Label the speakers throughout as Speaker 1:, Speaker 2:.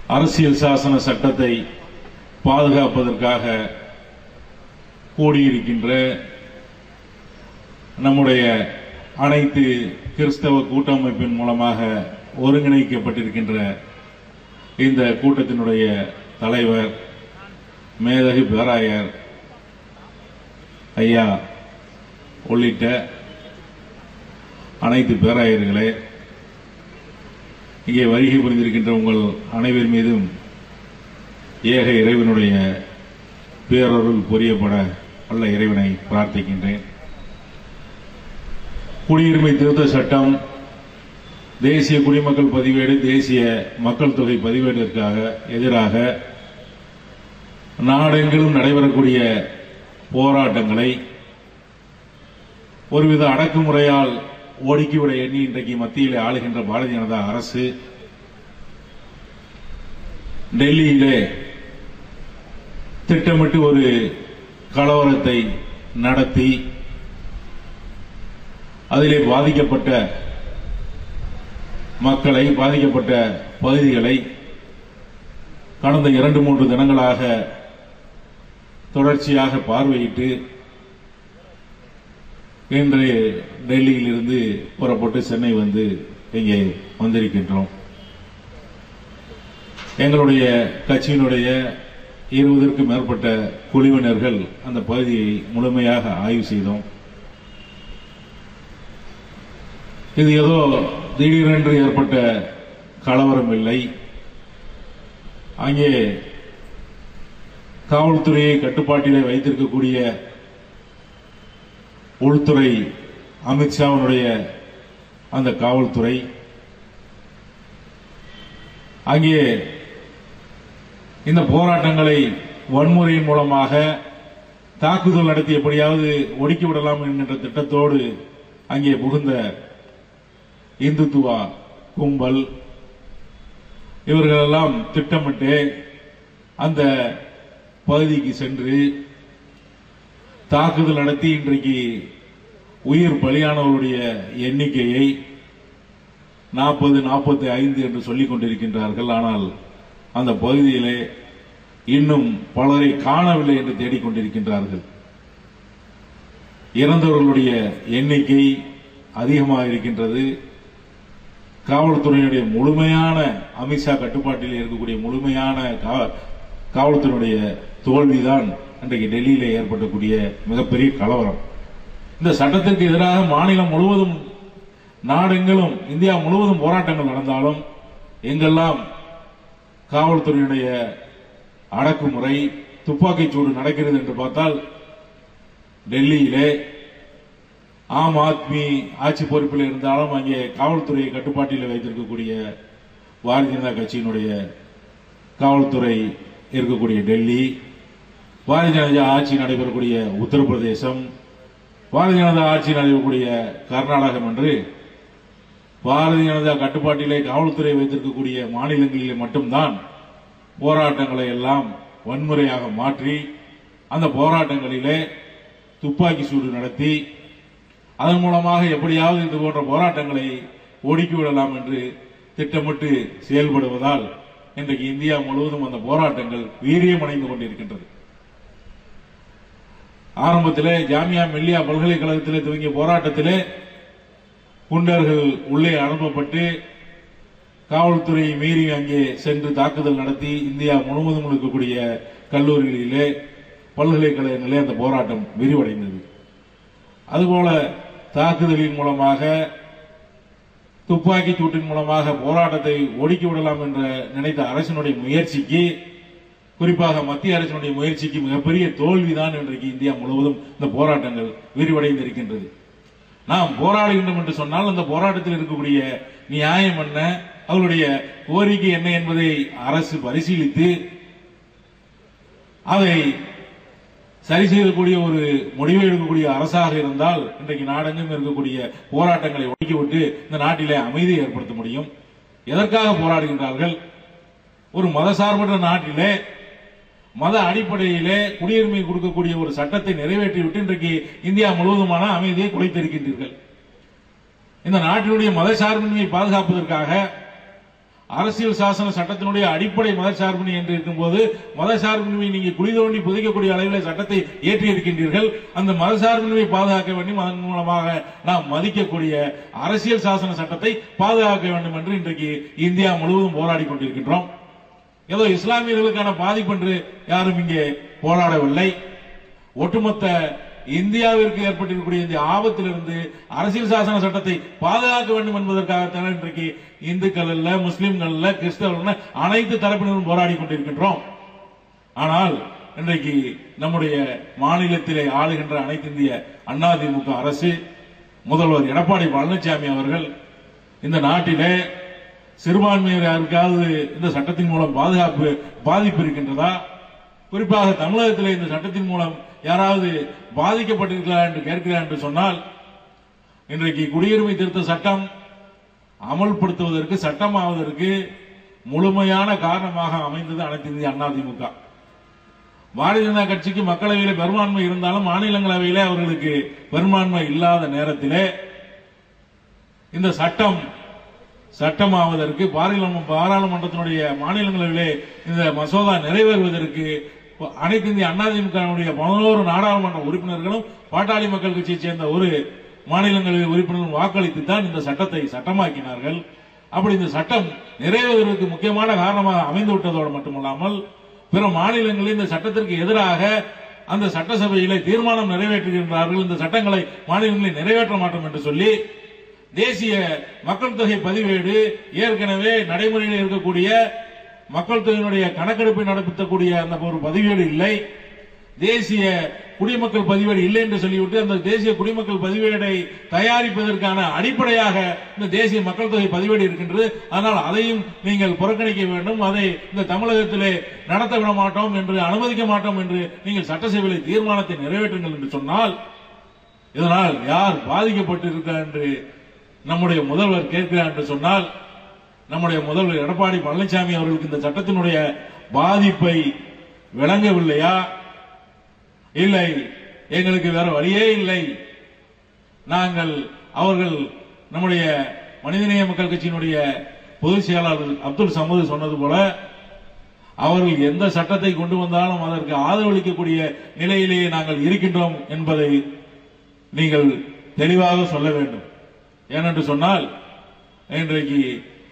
Speaker 1: அரசியல் சாசன சட்டத்தை பாதுகாப்பதற்காக கூடியிருக்கின்ற நம்முடைய அனைத்து கிறிஸ்தவ கூட்டமைப்பின் மூலமாக ஒருங்கிணைக்கப்பட்டிருக்கின்ற இந்த கூட்டத்தினுடைய தலைவர் மேதகு பேராயர் ஐயா உள்ளிட்ட அனைத்து பேராயர்களே இங்கே வருகை புரிந்திருக்கின்ற உங்கள் அனைவர் மீதும் ஏக இறைவனுடைய பேரருள் புரியப்பட வல்ல இறைவனை பிரார்த்திக்கின்றேன் குடியுரிமை திருத்த சட்டம் தேசிய குடிமக்கள் பதிவேடு தேசிய மக்கள் தொகை பதிவேடிற்காக எதிராக நாடெங்கிலும் நடைபெறக்கூடிய போராட்டங்களை ஒருவித அடக்குமுறையால் ஒடுக்கிவிட எண்ணி இன்றைக்கு மத்தியில் ஆளுகின்ற பாரதிய ஜனதா அரசு டெல்லியிலே திட்டமிட்டு ஒரு கலவரத்தை நடத்தி அதிலே பாதிக்கப்பட்ட மக்களை பாதிக்கப்பட்ட பகுதிகளை கடந்த இரண்டு மூன்று தினங்களாக தொடர்ச்சியாக பார்வையிட்டு இன்று டெல்லியிலிருந்து புறப்பட்டு சென்னை வந்து இங்கே வந்திருக்கின்றோம் எங்களுடைய கட்சியினுடைய இருபதற்கும் மேற்பட்ட குழுவினர்கள் அந்த பகுதியை முழுமையாக ஆய்வு செய்தோம் இது ஏதோ திடீரென்று ஏற்பட்ட கலவரம் இல்லை அங்கே காவல்துறையை கட்டுப்பாட்டிலே வைத்திருக்கக்கூடிய உள்துறை அமித்ஷாவினுடைய அந்த காவல்துறை அங்கே இந்த போராட்டங்களை வன்முறையின் மூலமாக தாக்குதல் நடத்தி எப்படியாவது ஒடுக்கி விடலாம் என்கின்ற திட்டத்தோடு அங்கே புகுந்த இந்துத்துவா கும்பல் இவர்களெல்லாம் திட்டமிட்டு அந்த பகுதிக்கு சென்று தாக்குதல் நடத்தி இன்றைக்கு உயிர் பலியானவருடைய எண்ணிக்கையை நாற்பது நாற்பத்தி ஐந்து என்று சொல்லிக் கொண்டிருக்கின்றார்கள் ஆனால் அந்த பகுதியிலே இன்னும் பலரை காணவில்லை என்று தேடிக்கொண்டிருக்கின்றார்கள் இறந்தவர்களுடைய எண்ணிக்கை அதிகமாக இருக்கின்றது காவல்துறையினுடைய முழுமையான அமித்ஷா கட்டுப்பாட்டில் இருக்கக்கூடிய முழுமையான கா- காவல்துறையினுடைய தோல்விதான் இன்றைக்கு டெல்லியில ஏற்படக்கூடிய மிகப்பெரிய கலவரம் இந்த சட்டத்திற்கு எதிராக மாநிலம் முழுவதும் நாடெங்கிலும் இந்தியா முழுவதும் போராட்டங்கள் நடந்தாலும் எங்கெல்லாம் காவல்துறையினுடைய அடக்குமுறை துப்பாக்கிச் சூடு நடக்கிறது என்று பார்த்தால் டெல்லியிலே ஆம் ஆத்மி ஆட்சி பொறுப்பில் இருந்தாலும் அங்கே காவல்துறையை கட்டுப்பாட்டில் வைத்திருக்கக்கூடிய பாரதிய ஜனதா கட்சியினுடைய காவல்துறை இருக்கக்கூடிய டெல்லி பாரதிய ஜனதா ஆட்சி நடைபெறக்கூடிய உத்தரப்பிரதேசம் பாரதிய ஜனதா ஆட்சி நடைபெறக்கூடிய கர்நாடகம் என்று பாரதிய ஜனதா கட்டுப்பாட்டிலே காவல்துறை வைத்திருக்கக்கூடிய மாநிலங்களிலே மட்டும்தான் போராட்டங்களை எல்லாம் வன்முறையாக மாற்றி அந்த போராட்டங்களிலே துப்பாக்கி சூடு நடத்தி அதன் மூலமாக எப்படியாவது இது போன்ற போராட்டங்களை ஒடுக்கி விடலாம் என்று திட்டமிட்டு செயல்படுவதால் இன்றைக்கு இந்தியா முழுவதும் அந்த போராட்டங்கள் வீரியமடைந்து கொண்டிருக்கின்றது ஆரம்பத்திலே ஜாமியா மில்லியா பல்கலைக்கழகத்திலே துவங்கிய போராட்டத்திலே குண்டர்கள் உள்ளே அனுப்பப்பட்டு காவல்துறையை மீறி அங்கே சென்று தாக்குதல் நடத்தி இந்தியா முழுவதும் இருக்கக்கூடிய கல்லூரிகளிலே பல்கலைக்கழகங்களிலே அந்த போராட்டம் விரிவடைந்தது அதுபோல தாக்குதலின் மூலமாக துப்பாக்கி சூட்டின் மூலமாக போராட்டத்தை ஒடுக்கி விடலாம் என்ற நினைத்த அரசினுடைய முயற்சிக்கு குறிப்பாக மத்திய அரசினுடைய முயற்சிக்கு மிகப்பெரிய தோல்விதான் இன்றைக்கு இந்தியா முழுவதும் இந்த போராட்டங்கள் விரிவடைந்திருக்கின்றது நாம் போராடுகின்றோம் என்று சொன்னால் அந்த போராட்டத்தில் இருக்கக்கூடிய நியாயம் என்ன அவர்களுடைய கோரிக்கை என்ன என்பதை அரசு பரிசீலித்து அதை சரி செய்யக்கூடிய ஒரு முடிவை எடுக்கக்கூடிய அரசாக இருந்தால் இன்றைக்கு நாடெங்கும் இருக்கக்கூடிய போராட்டங்களை ஒடுக்கிவிட்டு இந்த நாட்டிலே அமைதியை ஏற்படுத்த முடியும் எதற்காக போராடுகின்றார்கள் ஒரு மதசார்பற்ற நாட்டிலே மத அடிப்படையிலே குடியுரிமை கொடுக்கக்கூடிய ஒரு சட்டத்தை நிறைவேற்றிவிட்டு இன்றைக்கு இந்தியா முழுவதுமான அமைதியை குலைத்திருக்கின்றீர்கள் இந்த நாட்டினுடைய மதசார்பின்மையை பாதுகாப்பதற்காக அரசியல் சாசன சட்டத்தினுடைய அடிப்படை மதச்சார்பின்மை என்று இருக்கும்போது மதச்சார்பின்மை நீங்க குழி தோண்டி புதைக்கக்கூடிய அளவில் சட்டத்தை ஏற்றி இருக்கின்றீர்கள் அந்த மதச்சார்பின்மை பாதுகாக்க வேண்டும் அதன் மூலமாக நாம் மதிக்கக்கூடிய அரசியல் சாசன சட்டத்தை பாதுகாக்க வேண்டும் என்று இன்றைக்கு இந்தியா முழுவதும் போராடி கொண்டிருக்கின்றோம் ஏதோ இஸ்லாமியர்களுக்கான பாதிப்பு என்று யாரும் இங்கே போராடவில்லை ஒட்டுமொத்த இந்தியாவிற்கு ஏற்பட்டிருக்கக்கூடிய இந்த ஆபத்திலிருந்து அரசியல் சாசன சட்டத்தை பாதுகாக்க வேண்டும் என்பதற்காகத்தான் இன்றைக்கு இந்துக்கள் அல்ல முஸ்லிம்கள் அல்ல கிறிஸ்தவர்கள் அல்ல, அனைத்து தரப்பினரும் போராடி கொண்டிருக்கின்றோம் ஆனால் இன்றைக்கு நம்முடைய மாநிலத்திலே ஆளுகின்ற அனைத்து இந்திய அதிமுக அரசு முதல்வர் எடப்பாடி பழனிசாமி அவர்கள் இந்த நாட்டிலே சிறுபான்மையினர் யாருக்காவது இந்த சட்டத்தின் மூலம் பாதுகாப்பு பாதிப்பு இருக்கின்றதா குறிப்பாக தமிழகத்திலே இந்த சட்டத்தின் மூலம் யாராவது பாதிக்கப்பட்டிருக்கிறார் என்று கேட்கிறார் என்று சொன்னால் இன்றைக்கு குடியுரிமை திருத்த சட்டம் அமல்படுத்துவதற்கு சட்டமாவதற்கு முழுமையான காரணமாக அமைந்தது அனைத்து இந்திய அதிமுக பாரதிய ஜனதா கட்சிக்கு மக்களவையில பெரும்பான்மை இருந்தாலும் மாநிலங்களவையிலே அவர்களுக்கு பெரும்பான்மை இல்லாத நேரத்திலே இந்த சட்டம் சட்டமாவதற்கு பாராளும- பாராளுமன்றத்தினுடைய மாநிலங்களவையிலே இந்த மசோதா நிறைவேறுவதற்கு அனைத்து இந்திய அதிமுகவுடைய பதினோரு நாடாளுமன்ற உறுப்பினர்களும் பாட்டாளி மக்கள் கட்சியைச் சேர்ந்த ஒரு மாநிலங்களவை உறுப்பினரும் வாக்களித்து தான் இந்த சட்டத்தை சட்டமாக்கினார்கள் அப்படி இந்த சட்டம் நிறைவேறுவதற்கு முக்கியமான காரணமாக அமைந்து விட்டதோடு மட்டுமல்லாமல் பிற மாநிலங்களில் இந்த சட்டத்திற்கு எதிராக அந்த சட்டசபையிலே தீர்மானம் நிறைவேற்றுகின்றார்கள் இந்த சட்டங்களை மாநிலங்களில் நிறைவேற்ற மாட்டோம் என்று சொல்லி தேசிய மக்கள் தொகை பதிவேடு ஏற்கனவே நடைமுறையில் இருக்கக்கூடிய மக்கள் தொகையினுடைய கணக்கெடுப்பை நடத்தக்கூடிய அந்த ஒரு பதிவேடு இல்லை தேசிய குடிமக்கள் பதிவேடு இல்லை என்று சொல்லிவிட்டு அந்த தேசிய குடிமக்கள் பதிவேடை தயாரிப்பதற்கான அடிப்படையாக இந்த தேசிய மக்கள் தொகை பதிவேடு இருக்கின்றது அதனால் அதையும் நீங்கள் புறக்கணிக்க வேண்டும் அதை இந்த தமிழகத்திலே நடத்த விட மாட்டோம் என்று அனுமதிக்க மாட்டோம் என்று நீங்கள் சட்டசபையில் தீர்மானத்தை நிறைவேற்றுங்கள் என்று சொன்னால் இதனால் யார் பாதிக்கப்பட்டிருக்கிறார் என்று நம்முடைய முதல்வர் கேட்கிறார் என்று சொன்னால் நம்முடைய முதல்வர் எடப்பாடி பழனிசாமி அவர்களுக்கு இந்த சட்டத்தினுடைய பாதிப்பை விளங்கவில்லையா இல்லை எங்களுக்கு வேற வழியே இல்லை நாங்கள் அவர்கள் நம்முடைய மனிதநேய மக்கள் கட்சியினுடைய பொதுச் செயலாளர் அப்துல் சமது சொன்னது போல அவர்கள் எந்த சட்டத்தை கொண்டு வந்தாலும் அதற்கு ஆதரவளிக்கக்கூடிய நிலையிலேயே நாங்கள் இருக்கின்றோம் என்பதை நீங்கள் தெளிவாக சொல்ல வேண்டும் ஏனென்று சொன்னால் இன்றைக்கு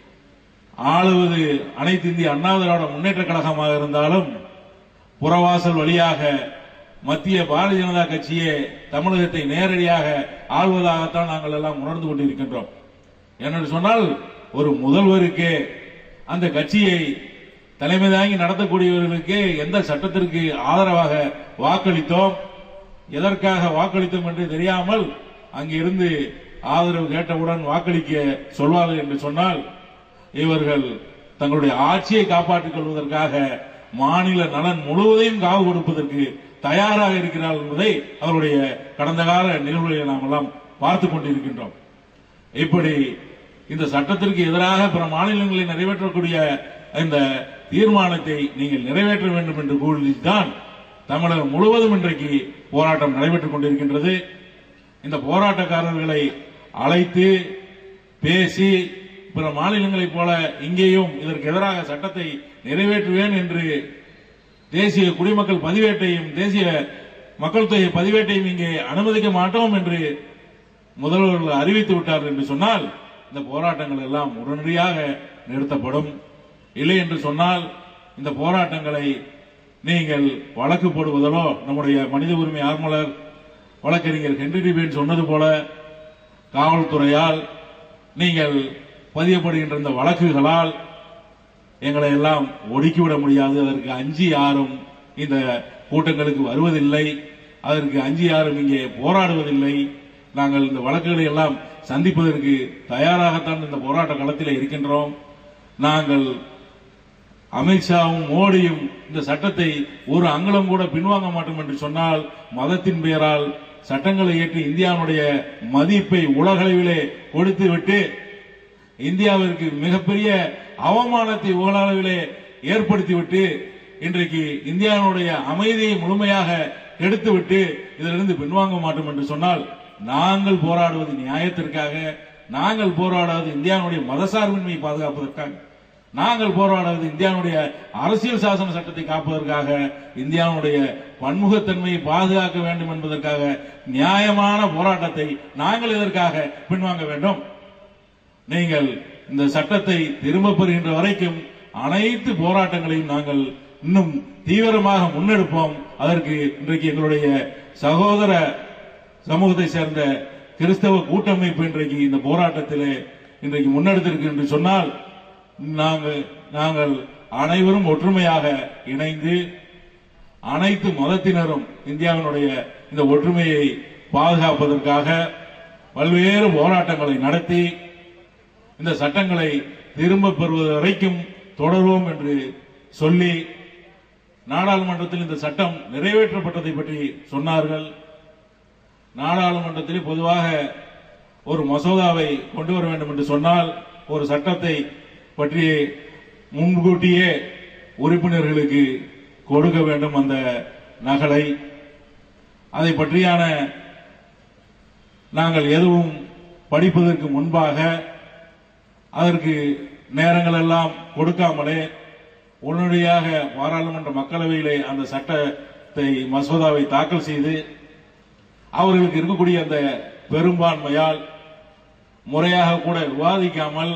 Speaker 1: ஆளுவது அனைத்து இந்திய அண்ணா திராவிட முன்னேற்ற கழகமாக இருந்தாலும் புறவாசல் வழியாக மத்திய பாரதிய ஜனதா கட்சியே தமிழகத்தை நேரடியாக ஆள்வதாகத்தான் நாங்கள் எல்லாம் உணர்ந்து கொண்டிருக்கின்றோம் ஏனென்று சொன்னால் ஒரு முதல்வருக்கே அந்த கட்சியை தலைமை தாங்கி நடத்தக்கூடியவர்களுக்கு எந்த சட்டத்திற்கு ஆதரவாக வாக்களித்தோம் எதற்காக வாக்களித்தோம் என்று தெரியாமல் அங்கிருந்து ஆதரவு கேட்டவுடன் வாக்களிக்க சொல்வார்கள் என்று சொன்னால் இவர்கள் தங்களுடைய ஆட்சியை காப்பாற்றிக் கொள்வதற்காக மாநில நலன் முழுவதையும் காவு கொடுப்பதற்கு தயாராக இருக்கிறார்கள் என்பதை அவருடைய கடந்த கால நிகழ்வுகளை நாம் எல்லாம் பார்த்துக் கொண்டிருக்கின்றோம் இப்படி இந்த சட்டத்திற்கு எதிராக பிற மாநிலங்களில் நிறைவேற்றக்கூடிய இந்த தீர்மானத்தை நீங்கள் நிறைவேற்ற வேண்டும் என்று கூறித்தான் தமிழகம் முழுவதும் இன்றைக்கு போராட்டம் நடைபெற்றுக் கொண்டிருக்கின்றது இந்த போராட்டக்காரர்களை அழைத்து பேசி பிற மாநிலங்களைப் போல இங்கேயும் இதற்கு எதிராக சட்டத்தை நிறைவேற்றுவேன் என்று தேசிய குடிமக்கள் பதிவேட்டையும் தேசிய மக்கள் தொகை பதிவேட்டையும் இங்கே அனுமதிக்க மாட்டோம் என்று முதல்வர்கள் அறிவித்து விட்டார்கள் என்று சொன்னால் இந்த போராட்டங்கள் எல்லாம் உடனடியாக நிறுத்தப்படும் இல்லை என்று சொன்னால் இந்த போராட்டங்களை நீங்கள் வழக்கு போடுவதிலோ நம்முடைய மனித உரிமை ஆர்வலர் வழக்கறிஞர் ஹென்றி டிபேன் சொன்னது போல காவல்துறையால் நீங்கள் பதியப்படுகின்ற இந்த வழக்குகளால் எங்களை எல்லாம் ஒடுக்கிவிட முடியாது அதற்கு அஞ்சி யாரும் இந்த கூட்டங்களுக்கு வருவதில்லை அதற்கு அஞ்சி யாரும் இங்கே போராடுவதில்லை நாங்கள் இந்த வழக்குகளை எல்லாம் சந்திப்பதற்கு தயாராகத்தான் இந்த போராட்ட களத்தில் இருக்கின்றோம் நாங்கள் அமித்ஷாவும் மோடியும் இந்த சட்டத்தை ஒரு அங்குலம் கூட பின்வாங்க மாட்டோம் என்று சொன்னால் மதத்தின் பெயரால் சட்டங்களை ஏற்றி இந்தியாவுடைய மதிப்பை உலகளவிலே கொடுத்துவிட்டு இந்தியாவிற்கு மிகப்பெரிய அவமானத்தை உலகளவிலே ஏற்படுத்திவிட்டு இன்றைக்கு இந்தியாவுடைய அமைதியை முழுமையாக கெடுத்துவிட்டு இதிலிருந்து பின்வாங்க மாட்டோம் என்று சொன்னால் நாங்கள் போராடுவது நியாயத்திற்காக நாங்கள் போராடாது இந்தியாவுடைய மதசார்பின்மையை பாதுகாப்பதற்காக நாங்கள் போராடுவது இந்தியாவுடைய அரசியல் சாசன சட்டத்தை காப்பதற்காக இந்தியாவுடைய பன்முகத்தன்மையை பாதுகாக்க வேண்டும் என்பதற்காக நியாயமான போராட்டத்தை நாங்கள் இதற்காக பின்வாங்க வேண்டும் நீங்கள் இந்த சட்டத்தை திரும்ப பெறுகின்ற வரைக்கும் அனைத்து போராட்டங்களையும் நாங்கள் இன்னும் தீவிரமாக முன்னெடுப்போம் அதற்கு இன்றைக்கு எங்களுடைய சகோதர சமூகத்தை சேர்ந்த கிறிஸ்தவ கூட்டமைப்பு இன்றைக்கு இந்த போராட்டத்திலே இன்றைக்கு முன்னெடுத்திருக்கு என்று சொன்னால் நாங்கள் நாங்கள் அனைவரும் ஒற்றுமையாக இணைந்து அனைத்து மதத்தினரும் இந்தியாவினுடைய இந்த ஒற்றுமையை பாதுகாப்பதற்காக பல்வேறு போராட்டங்களை நடத்தி இந்த சட்டங்களை திரும்ப பெறுவது வரைக்கும் தொடர்வோம் என்று சொல்லி நாடாளுமன்றத்தில் இந்த சட்டம் நிறைவேற்றப்பட்டதை பற்றி சொன்னார்கள் நாடாளுமன்றத்தில் பொதுவாக ஒரு மசோதாவை கொண்டு வர வேண்டும் என்று சொன்னால் ஒரு சட்டத்தை பற்றி முன்கூட்டியே உறுப்பினர்களுக்கு கொடுக்க வேண்டும் அந்த நகலை அதை பற்றியான நாங்கள் எதுவும் படிப்பதற்கு முன்பாக அதற்கு நேரங்கள் எல்லாம் கொடுக்காமலே உடனடியாக பாராளுமன்ற மக்களவையிலே அந்த சட்டத்தை மசோதாவை தாக்கல் செய்து அவர்களுக்கு இருக்கக்கூடிய அந்த பெரும்பான்மையால் முறையாக கூட விவாதிக்காமல்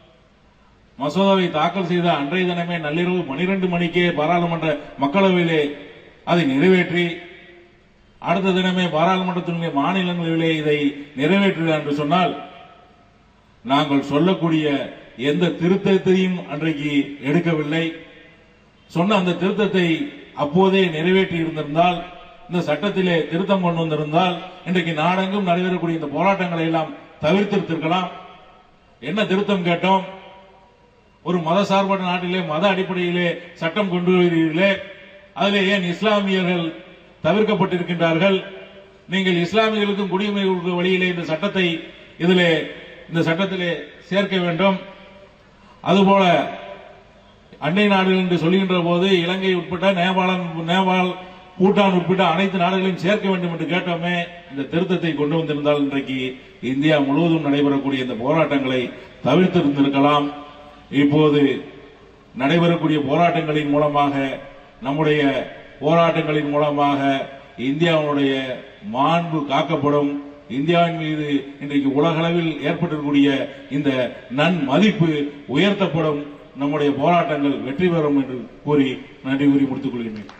Speaker 1: மசோதாவை தாக்கல் செய்த அன்றைய தினமே நள்ளிரவு பனிரெண்டு மணிக்கே பாராளுமன்ற மக்களவையிலே அதை நிறைவேற்றி அடுத்த தினமே பாராளுமன்றத்தினுடைய மாநிலங்களிலே இதை நிறைவேற்றுகிறார் என்று சொன்னால் நாங்கள் சொல்லக்கூடிய எந்த திருத்தத்தையும் அன்றைக்கு எடுக்கவில்லை சொன்ன அந்த திருத்தத்தை அப்போதே நிறைவேற்றி இருந்திருந்தால் இந்த சட்டத்திலே திருத்தம் கொண்டு வந்திருந்தால் இன்றைக்கு நாடெங்கும் நடைபெறக்கூடிய இந்த போராட்டங்களை எல்லாம் தவிர்த்திருத்திருக்கலாம் என்ன திருத்தம் கேட்டோம் ஒரு மத சார்பற்ற நாட்டிலே மத அடிப்படையிலே சட்டம் கொண்டு வருகிறீர்களே அதிலே ஏன் இஸ்லாமியர்கள் தவிர்க்கப்பட்டிருக்கின்றார்கள் நீங்கள் இஸ்லாமியர்களுக்கும் குடியுரிமை கொடுக்கும் வழியிலே இந்த சட்டத்தை இதிலே இந்த சட்டத்திலே சேர்க்க வேண்டும் அதுபோல அண்டை நாடுகள் என்று சொல்லுகின்ற போது இலங்கை உட்பட்ட நேபாளம் நேபாள் பூட்டான் உட்பட்ட அனைத்து நாடுகளையும் சேர்க்க வேண்டும் என்று கேட்டோமே இந்த திருத்தத்தை கொண்டு வந்திருந்தால் இன்றைக்கு இந்தியா முழுவதும் நடைபெறக்கூடிய இந்த போராட்டங்களை தவிர்த்திருந்திருக்கலாம் இப்போது நடைபெறக்கூடிய போராட்டங்களின் மூலமாக நம்முடைய போராட்டங்களின் மூலமாக இந்தியாவுடைய மாண்பு காக்கப்படும் இந்தியாவின் மீது இன்றைக்கு உலகளவில் ஏற்பட்டிருக்கக்கூடிய இந்த நன்மதிப்பு உயர்த்தப்படும் நம்முடைய போராட்டங்கள் வெற்றி பெறும் என்று கூறி நன்றி கூறி முடித்துக் கொள்கின்றேன்